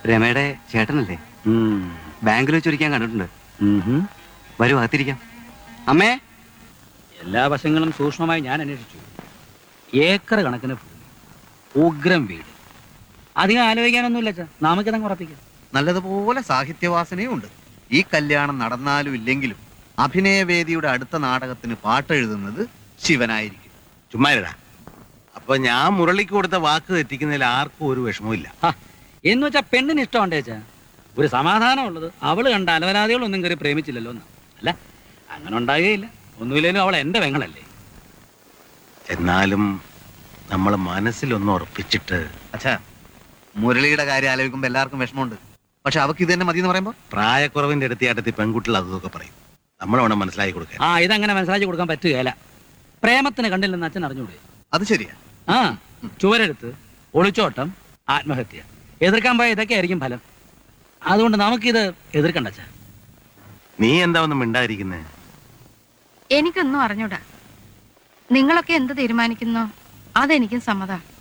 രമയുടെ ചേട്ടനല്ലേ ബാങ്കിൽ വെച്ച് ഒരിക്കാൻ കണ്ടിട്ടുണ്ട് വരൂ അകത്തിരിക്കാം അമ്മേ എല്ലാ വശങ്ങളും സൂക്ഷ്മമായി ഞാൻ അന്വേഷിച്ചു ഏക്കർ കണക്കിന് ഭൂമി ഉഗ്രം വീട് അധികം ആലോചിക്കാനൊന്നുമില്ല അച്ഛാ നമുക്കിതങ്ങ് ഉറപ്പിക്കാം നല്ലതുപോലെ സാഹിത്യവാസനയും ഉണ്ട് ഈ കല്യാണം നടന്നാലും ഇല്ലെങ്കിലും അഭിനയവേദിയുടെ അടുത്ത നാടകത്തിന് പാട്ടെഴുതുന്നത് ശിവനായിരിക്കും ചുമ്മാരടാ അപ്പൊ ഞാൻ മുരളിക്ക് കൊടുത്ത വാക്ക് തെറ്റിക്കുന്നതിൽ ആർക്കും ഒരു വിഷമവും ഹാ, എന്ന് വെച്ചാൽ പെണ്ണിന് ഇഷ്ടമുണ്ടേ അച്ഛാ ഒരു സമാധാനമുള്ളത് അവള് കണ്ട അലവലാദികളൊന്നും കയറി പ്രേമിച്ചില്ലല്ലോ എന്ന് അല്ല അങ്ങനെ ഉണ്ടാകുകയില്ല ഒന്നുമില്ലേലും അവൾ എന്റെ പെങ്ങളല്ലേ എന്നാലും നമ്മൾ മനസ്സിലൊന്ന് ഉറപ്പിച്ചിട്ട് അച്ഛാ മുരളിയുടെ കാര്യം ആലോചിക്കുമ്പോൾ എല്ലാവർക്കും വിഷമമുണ്ട് പക്ഷെ അവക്ക് ഇത് തന്നെ മതി എന്ന് പറയുമ്പോൾ പ്രായക്കുറവിന്റെ അടുത്തിയാട്ടത്തിൽ പെൺകുട്ടികൾ അതൊക്കെ പറയും നമ്മൾ വേണം മനസ്സിലാക്കി കൊടുക്കാൻ ആ ഇതങ്ങനെ മനസ്സിലാക്കി കൊടുക്കാൻ പറ്റുകയില്ല പ്രേമത്തിന് കണ്ടില്ലെന്ന് അച്ഛൻ അറിഞ്ഞൂടെ അത് ശരിയാ ആ ചുവരെടുത്ത് ഒളിച്ചോട്ടം ആത്മഹത്യ എതിർക്കാൻ പോയ ഇതൊക്കെ ആയിരിക്കും ഫലം അതുകൊണ്ട് നമുക്കിത് എതിർക്കണ്ട അച്ഛാ നീ എന്താ ഒന്നും മിണ്ടാതിരിക്കുന്നേ എനിക്കൊന്നും അറിഞ്ഞൂടാ നിങ്ങളൊക്കെ എന്ത് തീരുമാനിക്കുന്നോ അതെനിക്കും സമ്മതാ